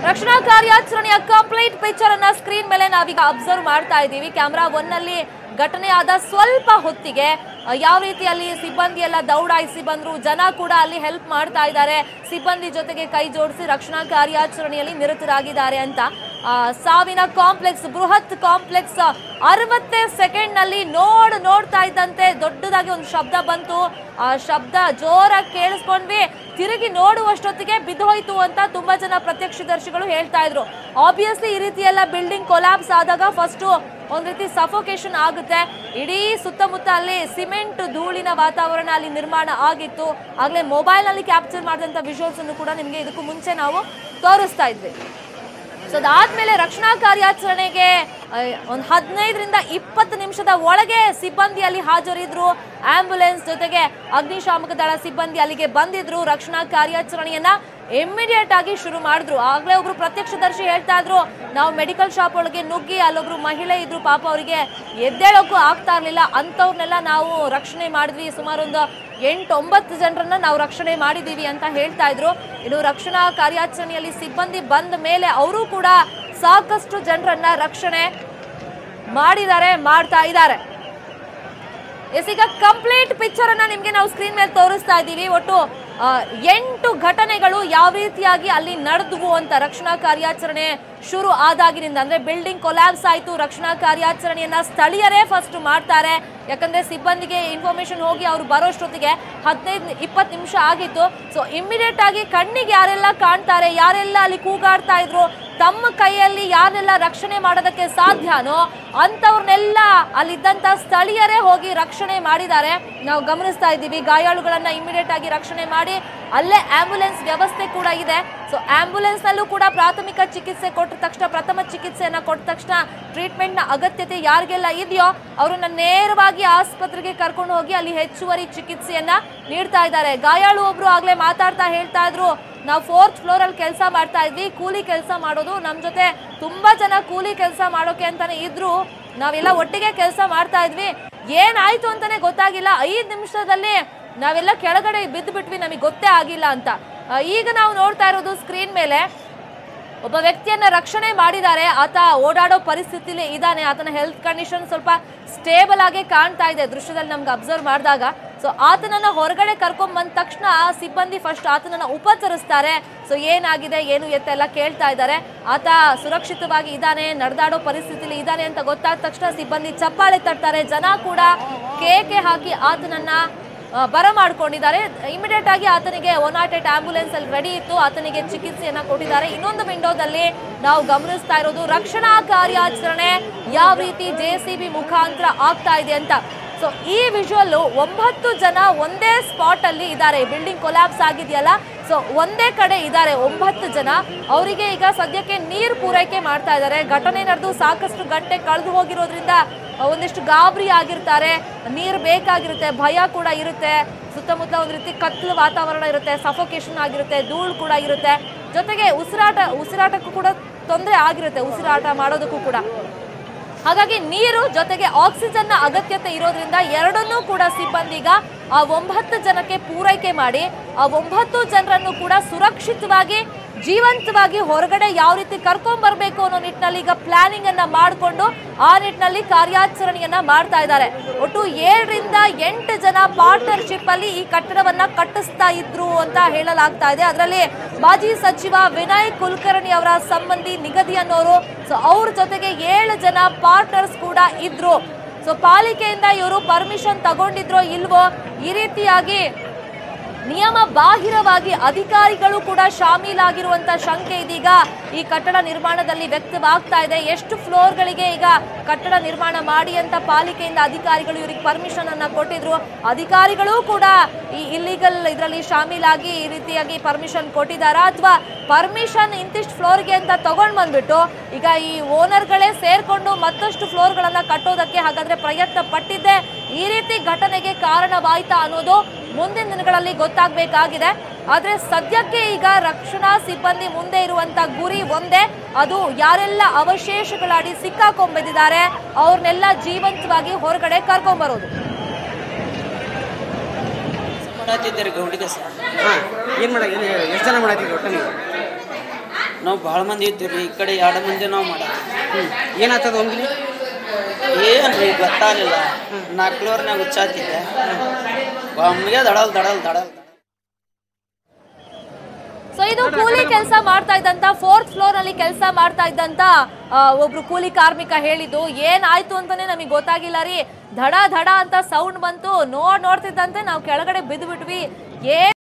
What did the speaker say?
ರಕ್ಷಣಾ ಕಾರ್ಯಾಚರಣೆಯ complete picture ಅನ್ನ ಸ್ಕ್ರೀನ್ ಮೇಲೆ ನಾವೀಗ ಅಬ್ಸರ್ವ್ ಮಾಡ್ತಾ ಇದ್ದೀವಿ ಕ್ಯಾಮ್ರಾ ಒನ್ ಅಲ್ಲಿ ಘಟನೆ ಆದ ಸ್ವಲ್ಪ ಹೊತ್ತಿಗೆ ಆ, ಯಾವ ರೀತಿಯಲ್ಲಿ ಸಿಬ್ಬಂದಿ ಎಲ್ಲ ದೌಡಾಯಿಸಿ ಬಂದ್ರು ಜನ ಕೂಡ ಅಲ್ಲಿ ಹೆಲ್ಪ್ ಮಾಡ್ತಾ ಇದ್ದಾರೆ ಸಿಬ್ಬಂದಿ ಜೊತೆಗೆ ಕೈ ಜೋಡಿಸಿ ರಕ್ಷಣಾ ಕಾರ್ಯಾಚರಣೆಯಲ್ಲಿ ನಿರತರಾಗಿದ್ದಾರೆ ಅಂತ ಆ, ಸಾವಿನ ಕಾಂಪ್ಲೆಕ್ಸ್ ಬೃಹತ್ ಕಾಂಪ್ಲೆಕ್ಸ್ ಅರವತ್ತೇ ಸೆಕೆಂಡ್ ನಲ್ಲಿ ನೋಡ್ ನೋಡ್ತಾ ಇದ್ದಂತೆ ದೊಡ್ಡದಾಗಿ ಒಂದು ಶಬ್ದ ಬಂತು ಆ ಶಬ್ದ ಜೋರಾಗಿ ಕೇಳಿಸ್ಕೊಂಡ್ವಿ ತಿರುಗಿ ನೋಡುವಷ್ಟೊತ್ತಿಗೆ ಬಿದ್ದೋಯ್ತು ಅಂತ ತುಂಬಾ ಜನ ಪ್ರತ್ಯಕ್ಷದರ್ಶಿಗಳು ಹೇಳ್ತಾ ಇದ್ರು ಆಬ್ವಿಯಸ್ಲಿ ಈ ರೀತಿ ಎಲ್ಲ ಬಿಲ್ಡಿಂಗ್ ಕೊಲಾಪ್ಸ್ ಆದಾಗ ಫಸ್ಟ್ ಒಂದ್ ರೀತಿ ಸಫೋಕೇಶನ್ ಆಗುತ್ತೆ ಇಡೀ ಸುತ್ತಮುತ್ತ ಅಲ್ಲಿ ಸಿಮೆಂಟ್ ಧೂಳಿನ ವಾತಾವರಣ ಅಲ್ಲಿ ನಿರ್ಮಾಣ ಆಗಿತ್ತು ಆಗ್ಲೇ ಮೊಬೈಲ್ ನಲ್ಲಿ ಕ್ಯಾಪ್ಚರ್ ಮಾಡಿದಂತ ವಿಜುವಲ್ಸ್ ಅನ್ನು ಕೂಡ ನಿಮ್ಗೆ ಇದಕ್ಕೂ ಮುಂಚೆ ನಾವು ತೋರಿಸ್ತಾ ಇದ್ವಿ ಸೊ ಅದಾದ್ಮೇಲೆ ರಕ್ಷಣಾ ಕಾರ್ಯಾಚರಣೆಗೆ ಒಂದು ಹದಿನೈದರಿಂದ ಇಪ್ಪತ್ತು ನಿಮಿಷದ ಒಳಗೆ ಸಿಬ್ಬಂದಿ ಅಲ್ಲಿ ಹಾಜರಿದ್ರು ಆಂಬ್ಯುಲೆನ್ಸ್ ಜೊತೆಗೆ ಅಗ್ನಿಶಾಮಕ ದಳ ಸಿಬ್ಬಂದಿ ಅಲ್ಲಿಗೆ ಬಂದಿದ್ರು ರಕ್ಷಣಾ ಕಾರ್ಯಾಚರಣೆಯನ್ನ ಇಮ್ಮಿಡಿಯೇಟ್ ಆಗಿ ಶುರು ಮಾಡಿದ್ರು ಆಗ್ಲೇ ಒಬ್ರು ಪ್ರತ್ಯಕ್ಷದರ್ಶಿ ಹೇಳ್ತಾ ಇದ್ರು ನಾವು ಮೆಡಿಕಲ್ ಶಾಪ್ ಒಳಗೆ ನುಗ್ಗಿ ಅಲ್ಲೊಬ್ರು ಮಹಿಳೆ ಇದ್ರು ಪಾಪ ಅವರಿಗೆ ಎದ್ದೇಳೋಕ್ಕೂ ಆಗ್ತಾ ಇರ್ಲಿಲ್ಲ ಅಂಥವ್ರನ್ನೆಲ್ಲ ನಾವು ರಕ್ಷಣೆ ಮಾಡಿದ್ವಿ ಸುಮಾರು ಒಂದು ಎಂಟು ಒಂಬತ್ತು ಜನರನ್ನ ನಾವು ರಕ್ಷಣೆ ಮಾಡಿದೀವಿ ಅಂತ ಹೇಳ್ತಾ ಇದ್ರು ಇನ್ನು ರಕ್ಷಣಾ ಕಾರ್ಯಾಚರಣೆಯಲ್ಲಿ ಸಿಬ್ಬಂದಿ ಬಂದ ಮೇಲೆ ಅವರು ಕೂಡ ಸಾಕಷ್ಟು ಜನರನ್ನ ರಕ್ಷಣೆ ಮಾಡಿದ್ದಾರೆ ಮಾಡ್ತಾ ಇದ್ದಾರೆ ಎಸ್ ಈಗ ಕಂಪ್ಲೀಟ್ ಪಿಕ್ಚರ್ ಅನ್ನ ನಿಮ್ಗೆ ನಾವು ಸ್ಕ್ರೀನ್ ಮೇಲೆ ತೋರಿಸ್ತಾ ಇದ್ದೀವಿ ಒಟ್ಟು ಆ, ಎಂಟು ಘಟನೆಗಳು ಯಾವ ರೀತಿಯಾಗಿ ಅಲ್ಲಿ ನಡೆದ್ವು ಅಂತ ರಕ್ಷಣಾ ಕಾರ್ಯಾಚರಣೆ ಶುರು ಆದಾಗಿನಿಂದ ಅಂದ್ರೆ ಬಿಲ್ಡಿಂಗ್ ಕೊಲ್ಯಾಬ್ಸ್ ಆಯ್ತು ರಕ್ಷಣಾ ಕಾರ್ಯಾಚರಣೆಯನ್ನ ಸ್ಥಳೀಯರೇ ಫಸ್ಟ್ ಮಾಡ್ತಾರೆ ಯಾಕಂದ್ರೆ ಸಿಬ್ಬಂದಿಗೆ ಇನ್ಫಾರ್ಮೇಶನ್ ಹೋಗಿ ಅವ್ರು ಬರೋಷ್ಟೊತ್ತಿಗೆ ಹದಿನೈದು ಇಪ್ಪತ್ತು ನಿಮಿಷ ಆಗಿತ್ತು ಸೊ ಇಮ್ಮಿಡಿಯೇಟ್ ಆಗಿ ಕಣ್ಣಿಗೆ ಯಾರೆಲ್ಲ ಕಾಣ್ತಾರೆ ಯಾರೆಲ್ಲ ಅಲ್ಲಿ ಕೂಗಾಡ್ತಾ ಇದ್ರು ತಮ್ಮ ಕೈಯಲ್ಲಿ ಯಾರೆಲ್ಲ ರಕ್ಷಣೆ ಮಾಡೋದಕ್ಕೆ ಸಾಧ್ಯನೋ ಅಂಥವ್ರನ್ನೆಲ್ಲ ಅಲ್ಲಿದ್ದಂಥ ಸ್ಥಳೀಯರೇ ಹೋಗಿ ರಕ್ಷಣೆ ಮಾಡಿದ್ದಾರೆ ನಾವು ಗಮನಿಸ್ತಾ ಇದ್ದೀವಿ ಗಾಯಾಳುಗಳನ್ನ ಇಮಿಡಿಯೇಟ್ ಆಗಿ ರಕ್ಷಣೆ ಮಾಡಿ ಅಲ್ಲೇ ಆಂಬ್ಯುಲೆನ್ಸ್ ವ್ಯವಸ್ಥೆ ಕೂಡ ಇದೆ ಸೊ ಆಂಬ್ಯುಲೆನ್ಸ್ ನಲ್ಲೂ ಕೂಡ ಪ್ರಾಥಮಿಕ ಚಿಕಿತ್ಸೆ ಕೊಟ್ಟ ತಕ್ಷಣ ಪ್ರಥಮ ಚಿಕಿತ್ಸೆಯನ್ನ ಕೊಟ್ಟ ತಕ್ಷಣ ಟ್ರೀಟ್ಮೆಂಟ್ ನ ಅಗತ್ಯತೆ ಯಾರಿಗೆಲ್ಲ ಇದೆಯೋ ಅವರನ್ನ ನೇರವಾಗಿ ಆಸ್ಪತ್ರೆಗೆ ಕರ್ಕೊಂಡು ಹೋಗಿ ಅಲ್ಲಿ ಹೆಚ್ಚುವರಿ ಚಿಕಿತ್ಸೆಯನ್ನ ನೀಡ್ತಾ ಇದ್ದಾರೆ ಗಾಯಾಳು ಒಬ್ರು ಆಗ್ಲೇ ಮಾತಾಡ್ತಾ ಹೇಳ್ತಾ ಇದ್ರು ನಾವು ಫೋರ್ತ್ ಫ್ಲೋರ್ ಅಲ್ಲಿ ಕೆಲಸ ಮಾಡ್ತಾ ಇದ್ವಿ ಕೂಲಿ ಕೆಲಸ ಮಾಡೋದು ನಮ್ ಜೊತೆ ತುಂಬಾ ಜನ ಕೂಲಿ ಕೆಲಸ ಮಾಡೋಕೆ ಅಂತಾನೆ ಇದ್ರು ನಾವೆಲ್ಲ ಒಟ್ಟಿಗೆ ಕೆಲಸ ಮಾಡ್ತಾ ಇದ್ವಿ ಏನಾಯ್ತು ಅಂತಾನೆ ಗೊತ್ತಾಗಿಲ್ಲ ಐದ್ ನಿಮಿಷದಲ್ಲಿ ನಾವೆಲ್ಲ ಕೆಳಗಡೆ ಬಿದ್ದು ಬಿಟ್ವಿ ನಮಗೆ ಗೊತ್ತೇ ಆಗಿಲ್ಲ ಅಂತ ಆ, ಈಗ ನಾವು ನೋಡ್ತಾ ಇರೋದು ಸ್ಕ್ರೀನ್ ಮೇಲೆ ಒಬ್ಬ ವ್ಯಕ್ತಿಯನ್ನ ರಕ್ಷಣೆ ಮಾಡಿದ್ದಾರೆ ಆತ ಓಡಾಡೋ ಪರಿಸ್ಥಿತಿಲಿ ಇದ್ದಾನೆ ಆತನ ಹೆಲ್ತ್ ಕಂಡೀಷನ್ ಸ್ವಲ್ಪ ಸ್ಟೇಬಲ್ ಆಗಿ ಕಾಣ್ತಾ ಇದೆ ದೃಶ್ಯದಲ್ಲಿ ನಮ್ಗೆ ಅಬ್ಸರ್ವ್ ಮಾಡಿದಾಗ ಸೊ ಆತನನ್ನ ಹೊರಗಡೆ ಕರ್ಕೊಂಡ್ ಬಂದ ತಕ್ಷಣ ಸಿಬ್ಬಂದಿ ಫಸ್ಟ್ ಆತನನ್ನ ಉಪಚರಿಸ್ತಾರೆ ಸೊ ಏನಾಗಿದೆ ಏನು ಎತ್ತ ಎಲ್ಲ ಕೇಳ್ತಾ ಇದ್ದಾರೆ ಆತ ಸುರಕ್ಷಿತವಾಗಿ ಇದ್ದಾನೆ ನಡೆದಾಡೋ ಪರಿಸ್ಥಿತಿಲಿ ಇದ್ದಾನೆ ಅಂತ ಗೊತ್ತಾದ ತಕ್ಷಣ ಸಿಬ್ಬಂದಿ ಚಪ್ಪಾಳೆ ತಟ್ತಾರೆ ಜನ ಕೂಡ ಕೇಕೆ ಹಾಕಿ ಆತನನ್ನ ಆ, ಬರಮಾಡ್ಕೊಂಡಿದ್ದಾರೆ ಇಮಿಡಿಯೇಟ್ ಆಗಿ ಆತನಿಗೆ ಒನ್ ನಾಟ್ ಏಟ್ ಆಂಬ್ಯುಲೆನ್ಸ್ ಅಲ್ಲಿ ರೆಡಿ ಇತ್ತು ಆತನಿಗೆ ಚಿಕಿತ್ಸೆಯನ್ನ ಕೊಟ್ಟಿದ್ದಾರೆ ಇನ್ನೊಂದು ವಿಂಡೋದಲ್ಲಿ ನಾವು ಗಮನಿಸ್ತಾ ಇರೋದು ರಕ್ಷಣಾ ಕಾರ್ಯಾಚರಣೆ ಯಾವ ರೀತಿ ಜೆ ಸಿ ಬಿ ಮುಖಾಂತರ ಆಗ್ತಾ ಇದೆ ಅಂತ ಸೊ ಈ ವಿಜುವಲ್ ಒಂಬತ್ತು ಜನ ಒಂದೇ ಸ್ಪಾಟ್ ಅಲ್ಲಿ ಇದ್ದಾರೆ ಬಿಲ್ಡಿಂಗ್ ಕೊಲ್ಯಾಪ್ಸ್ ಆಗಿದೆಯಲ್ಲ ಸೊ ಒಂದೇ ಕಡೆ ಇದ್ದಾರೆ ಒಂಬತ್ತು ಜನ ಅವರಿಗೆ ಈಗ ಸದ್ಯಕ್ಕೆ ನೀರು ಪೂರೈಕೆ ಮಾಡ್ತಾ ಇದ್ದಾರೆ ಘಟನೆ ನಡೆದು ಸಾಕಷ್ಟು ಗಂಟೆ ಕಳೆದು ಹೋಗಿರೋದ್ರಿಂದ ಒಂದಿಷ್ಟು ಗಾಬರಿ ಆಗಿರ್ತಾರೆ ನೀರು ಬೇಕಾಗಿರುತ್ತೆ ಭಯ ಕೂಡ ಇರುತ್ತೆ ಸುತ್ತಮುತ್ತ ಒಂದು ರೀತಿ ಕತ್ಲು ವಾತಾವರಣ ಇರುತ್ತೆ ಸಫೋಕೇಶನ್ ಆಗಿರುತ್ತೆ ಧೂಳು ಕೂಡ ಇರುತ್ತೆ ಜೊತೆಗೆ ಉಸಿರಾಟ ಉಸಿರಾಟಕ್ಕೂ ಕೂಡ ತೊಂದರೆ ಆಗಿರುತ್ತೆ ಉಸಿರಾಟ ಮಾಡೋದಕ್ಕೂ ಕೂಡ ಹಾಗಾಗಿ ನೀರು ಜೊತೆಗೆ ಆಕ್ಸಿಜನ್ ನ ಅಗತ್ಯತೆ ಇರೋದ್ರಿಂದ ಎರಡನ್ನೂ ಕೂಡ ಸಿಬ್ಬಂದಿ ಈಗ ಆ ಒಂಬತ್ತು ಜನಕ್ಕೆ ಪೂರೈಕೆ ಮಾಡಿ ಆ ಒಂಬತ್ತು ಜನರನ್ನು ಕೂಡ ಸುರಕ್ಷಿತವಾಗಿ ಜೀವಂತವಾಗಿ ಹೊರಗಡೆ ಯಾವ ರೀತಿ ಕರ್ಕೊಂಡ್ ಬರ್ಬೇಕು ಅನ್ನೋ ನಿಟ್ಟಿನಲ್ಲಿ ಈಗ ಪ್ಲಾನಿಂಗ್ ಅನ್ನ ಮಾಡಿಕೊಂಡು ಆ ನಿಟ್ಟಿನಲ್ಲಿ ಕಾರ್ಯಾಚರಣೆಯನ್ನ ಮಾಡ್ತಾ ಇದ್ದಾರೆ ಒಟ್ಟು ಏಳರಿಂದ ಎಂಟು ಜನ ಪಾರ್ಟ್ನರ್ಶಿಪ್ ಅಲ್ಲಿ ಈ ಕಟ್ಟಡವನ್ನ ಕಟ್ಟಿಸ್ತಾ ಇದ್ರು ಅಂತ ಹೇಳಲಾಗ್ತಾ ಇದೆ ಅದರಲ್ಲಿ ಮಾಜಿ ಸಚಿವ ವಿನಯ್ ಕುಲಕರ್ಣಿ ಅವರ ಸಂಬಂಧಿ ನಿಗದಿ ಅನ್ನೋರು ಸೊ ಅವ್ರ ಜೊತೆಗೆ ಏಳು ಜನ ಪಾರ್ಟ್ನರ್ಸ್ ಕೂಡ ಇದ್ರು ಸೊ ಪಾಲಿಕೆಯಿಂದ ಇವರು ಪರ್ಮಿಷನ್ ತಗೊಂಡಿದ್ರೋ ಇಲ್ವೋ ಈ ರೀತಿಯಾಗಿ ನಿಯಮ ಬಾಹಿರವಾಗಿ ಅಧಿಕಾರಿಗಳು ಕೂಡ ಶಾಮೀಲಾಗಿರುವಂತ ಶಂಕೆ ಇದೀಗ ಈ ಕಟ್ಟಡ ನಿರ್ಮಾಣದಲ್ಲಿ ವ್ಯಕ್ತವಾಗ್ತಾ ಇದೆ ಎಷ್ಟು ಫ್ಲೋರ್ಗಳಿಗೆ ಈಗ ಕಟ್ಟಡ ನಿರ್ಮಾಣ ಮಾಡಿ ಅಂತ ಪಾಲಿಕೆಯಿಂದ ಅಧಿಕಾರಿಗಳು ಇವರಿಗೆ ಪರ್ಮಿಷನ್ ಅನ್ನ ಕೊಟ್ಟಿದ್ರು ಅಧಿಕಾರಿಗಳು ಕೂಡ ಈ ಇಲ್ಲಿಗಲ್ ಇದರಲ್ಲಿ ಶಾಮೀಲಾಗಿ ಈ ರೀತಿಯಾಗಿ ಪರ್ಮಿಷನ್ ಕೊಟ್ಟಿದ್ದಾರಾ ಅಥವಾ ಪರ್ಮಿಷನ್ ಇಂತಿಷ್ಟು ಫ್ಲೋರ್ಗೆ ಅಂತ ತಗೊಂಡ್ ಬಂದ್ಬಿಟ್ಟು ಈಗ ಈ ಓನರ್ಗಳೇ ಸೇರ್ಕೊಂಡು ಮತ್ತಷ್ಟು ಫ್ಲೋರ್ಗಳನ್ನ ಕಟ್ಟೋದಕ್ಕೆ ಹಾಗಾದ್ರೆ ಪ್ರಯತ್ನ ಪಟ್ಟಿದ್ದೆ ಈ ರೀತಿ ಘಟನೆಗೆ ಕಾರಣವಾಯ್ತಾ ಅನ್ನೋದು ಮುಂದಿನ ದಿನಗಳಲ್ಲಿ ಗೊತ್ತಾಗಬೇಕಾಗಿದೆ ಆದ್ರೆ ಸದ್ಯಕ್ಕೆ ಈಗ ರಕ್ಷಣಾ ಸಿಬ್ಬಂದಿ ಮುಂದೆ ಇರುವಂತ ಗುರಿ ಒಂದೇ ಅದು ಯಾರೆಲ್ಲ ಅವಶೇಷಗಳಡಿ ಸಿಕ್ಕಾಕೊಂಡ್ಬಿದ್ದಾರೆ ಅವ್ರನ್ನೆಲ್ಲ ಜೀವಂತವಾಗಿ ಹೊರಗಡೆ ಕರ್ಕೊಂಬರೋದು ಮಾಡತ್ತಿದ್ದೀರಿ ಗೌಂಡಿಗೆ ಸರ್ ಹಾಂ ಏನು ಮಾಡ ಎಷ್ಟು ಜನ ಮಾಡತ್ತೀರಿ ಒಟ್ಟು ನೀವು ನಾವು ಭಾಳ ಮಂದಿ ಇದ್ದೀವಿ ರೀ ಈ ಕಡೆ ಎರಡು ಮಂದಿ ನಾವು ಮಾಡ ಹ್ಞೂ ಏನಾಗ್ತದ ಒಮ್ಗಿಲಿ ಏನ್ರಿ ಗೊತ್ತಾಗಲಿಲ್ಲ ನಾಲ್ಕುವರೆನಾಗ ಹುಚ್ಚಾತಿದ್ದೆ ಒಮ್ಮೆಗೆ ದಡಲ್ ದಡಲ್ ದಡಲ್ ಸೊ ಇದು ಕೂಲಿ ಕೆಲಸ ಮಾಡ್ತಾ ಇದ್ದಂತ ಫೋರ್ತ್ ಫ್ಲೋರ್ ನಲ್ಲಿ ಕೆಲಸ ಮಾಡ್ತಾ ಇದ್ದಂತ ಆ, ಒಬ್ರು ಕೂಲಿ ಕಾರ್ಮಿಕ ಹೇಳಿದ್ದು ಏನಾಯ್ತು ಅಂತಾನೆ ನಮಗೆ ಗೊತ್ತಾಗಿಲ್ಲ ರೀ ಧಡ ಧಡ ಅಂತ ಸೌಂಡ್ ಬಂತು ನೋಡ್ ನೋಡ್ತಿದ್ದಂತೆ ನಾವು ಕೆಳಗಡೆ ಬಿದ್ದು ಬಿಟ್ವಿ ಏನ್